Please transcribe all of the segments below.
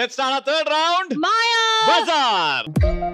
Let's start third round Maya Bazaar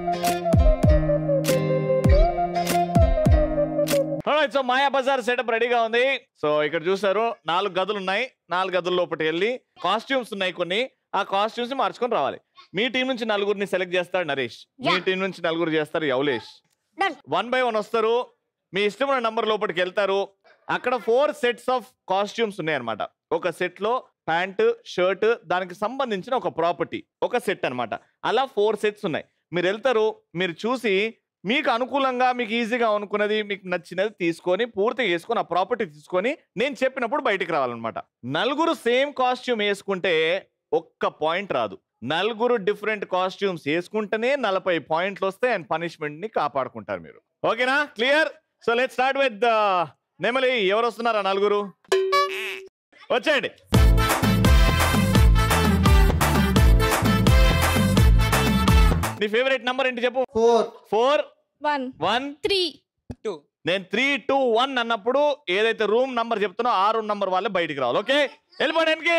so Maya Bazaar setup రెడీగా ఉంది so ఇక్కడ చూసారు నాలుగు గదులు ఉన్నాయి నాలుగు గదుల లోపలికి వెళ్ళి కాస్ట్యూమ్స్ ఉన్నాయి కొన్ని ఆ కాస్ట్యూమ్స్ మార్చుకొని రావాలి మీ టీం నుంచి నలుగురిని సెలెక్ట్ చేస్తాడు నరేష్ మీ Yeah. టీం నుంచి నలుగురు చేస్తారు యౌలేష్ Done. వన్ బై వన్ వస్తారు మీ ఇష్టమైన నంబర్ లోపలికి వెళ్తారు అక్కడ ఫోర్ సెట్స్ ఆఫ్ కాస్ట్యూమ్స్ ఉన్నాయన్నమాట ఒక సెట్ లో ప్యాంట్ షర్ట్ దానికి సంబంధించిన ఒక ప్రాపర్టీ ఒక సెట్ అన్నమాట అలా ఫోర్ సెట్స్ ఉన్నాయి మీరు వెళ్తారు మీరు చూసి మీకు అనుకూలంగా మీకు ఈజీగా అనుకున్నది మీకు నచ్చినది తీసుకొని పూర్తిగా వేసుకొని ఆ ప్రాపర్టీ తీసుకొని నేను చెప్పినప్పుడు బయటికి రావాలన్నమాట నలుగురు సేమ్ కాస్ట్యూమ్ వేసుకుంటే ఒక్క పాయింట్ రాదు నలుగురు డిఫరెంట్ కాస్ట్యూమ్స్ వేసుకుంటేనే నలభై పాయింట్లు వస్తాయి అండ్ పనిష్మెంట్ ని కాపాడుకుంటారు మీరు ఓకేనా clear so let start with నెమలి ఎవరు వస్తున్నారా నలుగురు వచ్చేయండి నీ ఫేవరెట్ నంబర్ ఏంటి చెప్పు four four one one three నేను త్రీ టూ వన్ అన్నప్పుడు ఏదైతే రూమ్ నంబర్ చెప్తున్నా ఆ రూమ్ నంబర్ వాళ్ళే బయటికి రావాలి ఓకే వెళ్ళిపోవడానికి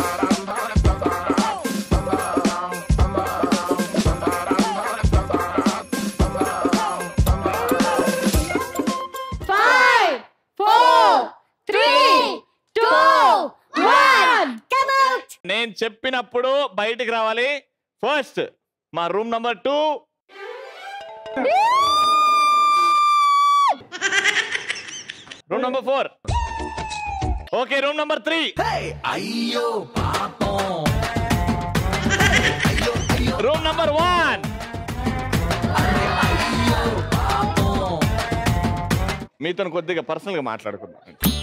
five four three two one నేను చెప్పినప్పుడు బయటికి రావాలి ఫస్ట్ మా room number two room number four okay room number three room number one మీతో కొద్దిగా పర్సనల్ గా మాట్లాడుకుందాం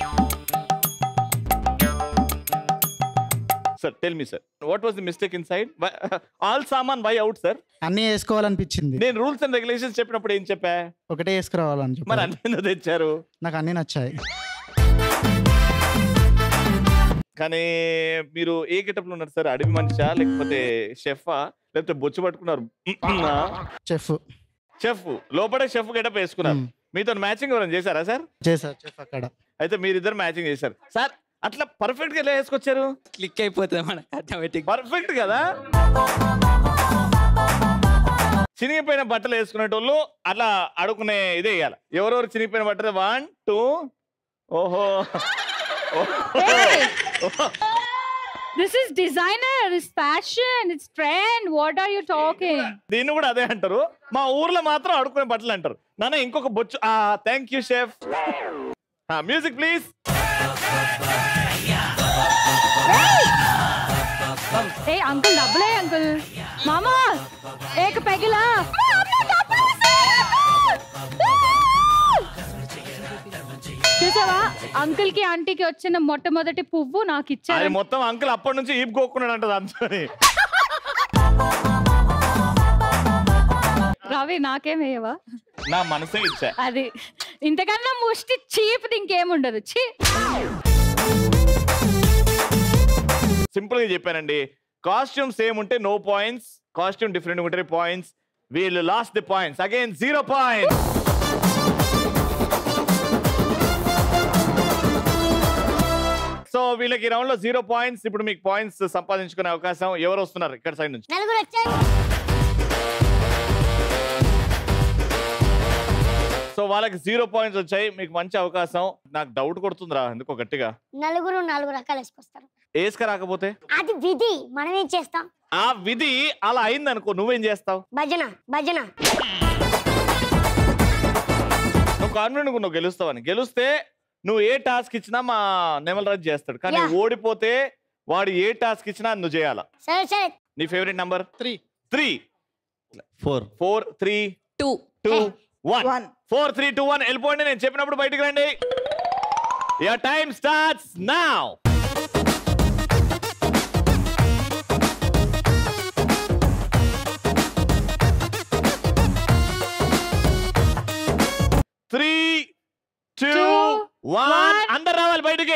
sir tell me sir what was the mistake inside all సామాన్ వై అవుట్ సార్ అన్నీ వేసుకోవాలనిపించింది నేను రూల్స్ అండ్ రెగ్యులేషన్స్ చెప్పినప్పుడు ఏం చెప్పా ఒకటే వేసుకురావాలని చెప్పి మరి అన్ని ఎందుకు తెచ్చారు నాకు అన్నీ నచ్చాయి కానీ మీరు ఏ గెటప్ లో ఉన్నారు సార్ అడవి మనిషా లేకపోతే షెఫా లేకపోతే బొచ్చు పట్టుకున్నారు చెఫ్ షెఫ్ లోపలే షెఫ్ గెటప్ వేసుకున్నారు మీతో మ్యాచింగ్ ఎవరైనా చేశారా సార్ చేశారు చెఫ్ అక్కడ అయితే మీరిద్దరు మ్యాచింగ్ చేశారు సార్ అట్లా పర్ఫెక్ట్ గా ఎలా వేసుకొచ్చారు క్లిక్ అయిపోతుంది మనకు ఆటోమేటిక్ పర్ఫెక్ట్ కదా చినిగిపోయిన బట్టలు వేసుకునేటోళ్ళు అట్లా అడుకునే ఇదే వేయాలి ఎవరెవరు చినిగిపోయిన బట్టలు వన్ టూ ఓహో this is designer is fashion it's trend what are you talking దీన్ని కూడా అదే అంటారు మా ఊర్లో మాత్రం అడుకునే బట్టలు అంటారు నాన్న ఇంకొక బొచ్చు ఆ thank you chef music please ఏ అంకుల్ డబ్బులే అంకుల్ మామా ఏక పెగిలా చూసావా అంకుల్ కి ఆంటీకి వచ్చిన మొట్టమొదటి పువ్వు నాకు అది ఇచ్చారు మొత్తం అంకుల్ అప్పటి నుంచి ఈపుకోకున్నాడు అంటది అంతని రవి నాకేం వేయవా నా మనసే ఇచ్చా అది ఇంతకన్నా ముష్టి చీప్ ఇంకేముండదు చీ సింపుల్ గా చెప్పానండి కాస్ట్యూమ్ సేమ్ ఉంటే నో పాయింట్స్ కాస్ట్యూమ్ డిఫరెంట్ ఉంటే పాయింట్స్ వీళ్ళు lost the points again zero points so వీళ్ళకి రౌండ్ లో జీరో పాయింట్స్ ఇప్పుడు మీకు పాయింట్స్ సంపాదించుకునే అవకాశం ఎవరు వస్తున్నారు ఇక్కడ సైడ్ నుంచి నలుగురు వచ్చారు సో వాళ్ళకి జీరో పాయింట్స్ వచ్చాయి మీకు మంచి అవకాశం నాకు డౌట్ కొడుతుందిరా ఎందుకో గట్టిగా నలుగురు నాలుగు రకాలు వేసుకొస్తారు ఏసుక రాకపోతే అది విధి మనం ఏం చేస్తాం ఆ విధి అలా అయింది అనుకో నువ్వేం చేస్తావు భజన భజన నువ్వు కాన్ఫిడెంట్ నువ్వు గెలుస్తావని గెలిస్తే నువ్వు ఏ టాస్క్ ఇచ్చినా మా నెమలరాజ్ చేస్తాడు కానీ Yeah. ఓడిపోతే వాడు ఏ టాస్క్ ఇచ్చినా అది నువ్వు చేయాలా సరే సరే నీ favourite number three three four four three two two Hey. One one four three two one వెళ్ళిపోండి నేను చెప్పినప్పుడు బయటికి రండి your time starts now three two Two, one one. అందరు రావాలి బయటికి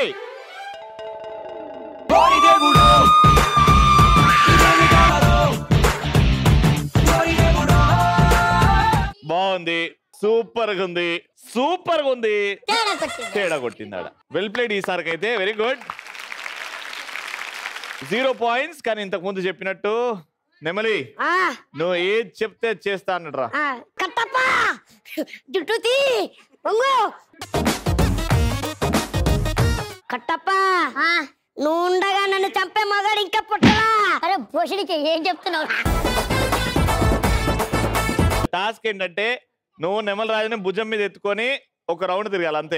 బాగుంది సూపర్ గా ఉంది సూపర్ గా ఉంది తేడా కొట్టింది తేడా కొట్టింది ఆడ వెల్ ప్లేడ్ ఈసారికి అయితే వెరీ గుడ్ జీరో పాయింట్స్ కానీ ఇంతకు ముందు చెప్పినట్టు నెమలి ఆ, నువ్వు ఏది చెప్తే అది చేస్తా అన్నట్రా ఆ, కట్టప్ప జుట్టు తీ వంగు కట్టప్ప నువ్వు ఉండగా నన్ను చంపే మగాడు ఇంకా పుట్టలా అరే భోషడికి ఏం చెప్తున్నావు టాస్క్ ఏంటంటే నువ్వు నెమల రాజుని భుజం మీద ఎత్తుకొని ఒక రౌండ్ తిరగాలి అంతే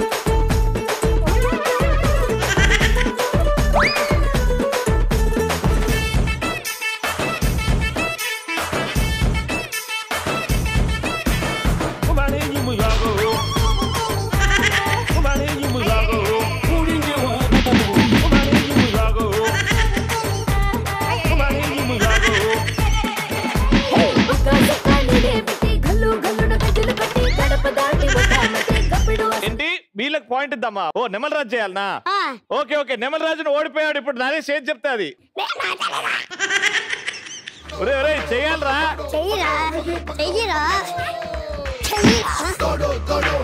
ఏంటి వీళ్ళకి పాయింట్ ఇద్దామా ఓ నెమల రాజు చేయాలనా ఆ, ఓకే ఓకే నెమల రాజును ఓడిపోయాడు ఇప్పుడు నానే షేర్ చెప్తా అది ఒరే ఒరే చేయాలరా చెయ్యిరా చెయ్యిరా చెయ్యిరా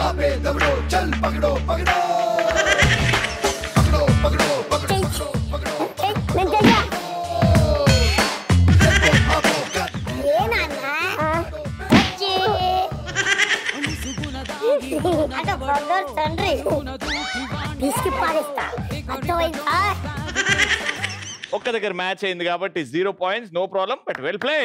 చెయ్యి. చెయ్యి. నేను చెయ్యా. ఏ నాన్న? వచ్చి. అటు బంగారు తండ్రి పిసికి పారేస్తా అర్థమైందా ఒక్క దగ్గర మ్యాచ్ అయింది కాబట్టి zero points no problem but well play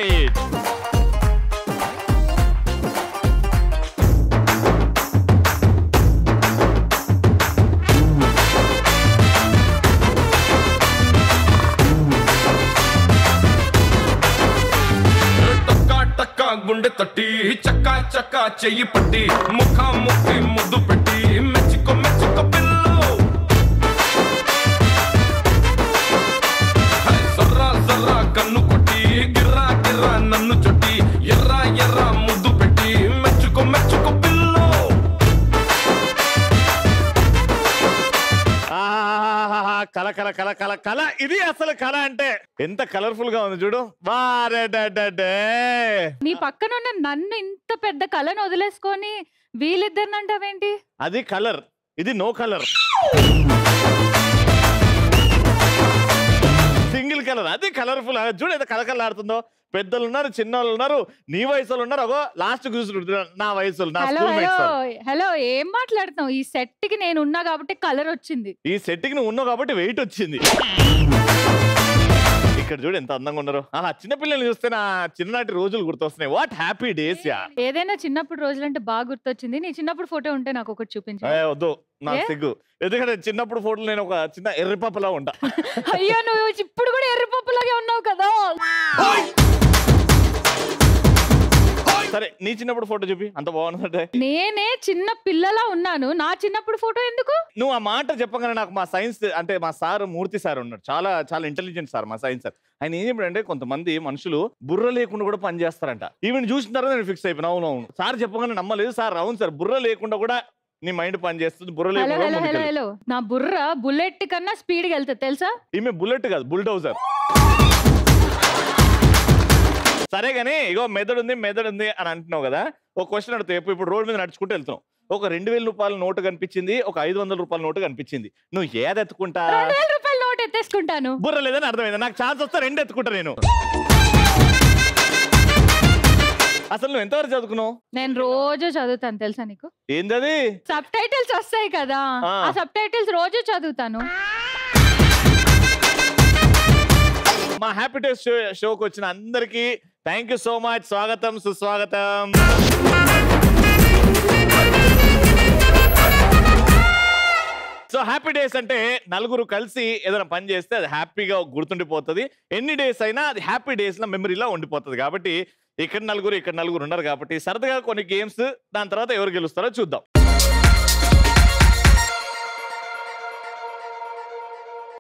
టక్కా టక్కా గుండె తట్టి చక్కా చక్కా చెయ్యి పట్టి ముఖ ముక్కి ముద్దు పెట్టి మెచ్చుకో మెచ్చుకో పిల్లు హై, జర్రా జర్రా కన్ను కొట్టి గిర్రా గిర్రా నన్ను చుట్టి ఎర్రా ఎర్రా ముద్దు పెట్టి మెచ్చుకో మెచ్చుకో పిల్లు ఆహాహాహాహా, కల కల కల కల కల ఇది అసలు కళ అంటే ఎంత కలర్ఫుల్ గా ఉంది చూడు వారెడడడే. నీ పక్కన ఉన్న నన్ను ఇంత పెద్ద కళను వదిలేసుకొని వీళ్ళిద్దరిని అంటావేంటి అది కలర్ ఇది నో కలర్ సింగిల్ కలర్ అది కలర్ఫుల్ చూడు ఎంత కలకలాడుతుందో పెద్దలు ఉన్నారు చిన్నోళ్ళు ఉన్నారు నీ వయసు వాళ్ళు ఉన్నారు అగో లాస్ట్ చూసుకుంటున్నా నా వయసు నా hello school hello mates hello ఏం మాట్లాడుతున్నావు ఈ సెట్ కి నేను ఉన్నా కాబట్టి కలర్ వచ్చింది ఈ సెట్ కి నువ్వు ఉన్నావు కాబట్టి వెయిట్ వచ్చింది ఇక్కడ చూడు ఎంత అందంగా ఉన్నారు అలా చిన్న పిల్లల్ని చూస్తే నా చిన్ననాటి రోజులు గుర్తొస్తున్నాయి వాట్ హ్యాపీ డేస్ యా ఏదైనా చిన్నప్పుడు రోజులంటే బాగా గుర్తొచ్చింది నీ చిన్నప్పుడు ఫోటో ఉంటే నాకు ఒకటి చూపించు ఏ, వద్దు నాకు ఏ? సిగ్గు ఎందుకంటే చిన్నప్పుడు ఫోటోలు నేను ఒక చిన్న ఎర్రిపప్పలా ఉంటా అయ్యో నువ్వు ఇప్పుడు కూడా ఎర్రపప్పులాగే ఉన్నావు కదా సరే నీ చిన్నప్పుడు ఫోటో చూపి అంత బాగుందంటే నేనే చిన్న పిల్లలా ఉన్నాను నా చిన్నప్పుడు ఫోటో ఎందుకు నువ్వు ఆ మాట చెప్పగానే నాకు మా సైన్స్ అంటే మా సార్ మూర్తి సార్ ఉన్నాడు చాలా చాలా ఇంటెలిజెంట్ సార్ మా సైన్స్ సార్ ఆయన ఏం చెప్పాడంటే కొంతమంది మనుషులు బుర్ర లేకుండా కూడా పని చేస్తారంట ఈవెన్ చూసిన తర్వాత నేను ఫిక్స్ అయిపోయినా అవును అవును సార్ చెప్పగానే నమ్మలేదు సార్ అవును సార్ బుర్ర లేకుండా కూడా నీ మైండ్ పని చేస్తుంది బుర్ర హలో లేకుండా హలో హలో ముందుకెళ్ళు. హలో నా బుర్ర బుల్లెట్ కన్నా స్పీడ్ గా వెళ్తుంది తెలుసా ఈమె బుల్లెట్ కాదు బుల్డౌజర్ సరే గానీ ఇగో మెదడు ఉంది మెదడు ఉంది అని అంటున్నావు కదా ఒక క్వశ్చన్ అడుగుతావు ఇప్పుడు ఇప్పుడు రోడ్ మీద నడుచుకుంటూ వెళ్తున్నావు ఒక రెండు వేల రూపాయల నోటు కనిపించింది ఒక ఐదు వందల రూపాయల నోటు కనిపించింది నువ్వు ఏది ఎత్తుకుంటా రెండు వేల రూపాయల నోట్ ఎత్తేసుకుంటాను బుర్ర లేదని అర్థమైంది నాకు ఛాన్స్ వస్తే రెండు ఎత్తుకుంటా నేను అసలు నువ్వు ఎంతవరకు చదువుకున్నావు నేను రోజు చదువుతాను తెలుసా నీకు ఏందది సబ్ టైటిల్స్ వస్తాయి కదా ఆ. ఆ సబ్ టైటిల్స్ రోజు చదువుతాను మా హ్యాపీ డేస్ షో షోకి వచ్చిన అందరికి థ్యాంక్ యూ సో మచ్ స్వాగతం సుస్వాగతం సో హ్యాపీ డేస్ అంటే నలుగురు కలిసి ఏదైనా పని చేస్తే అది హ్యాపీగా గుర్తుండిపోతుంది ఎన్ని డేస్ అయినా అది హ్యాపీ డేస్ లో మెమరీలో ఉండిపోతుంది కాబట్టి ఇక్కడ నలుగురు ఇక్కడ నలుగురు ఉన్నారు కాబట్టి సరదాగా కొన్ని గేమ్స్ దాని తర్వాత ఎవరు గెలుస్తారో చూద్దాం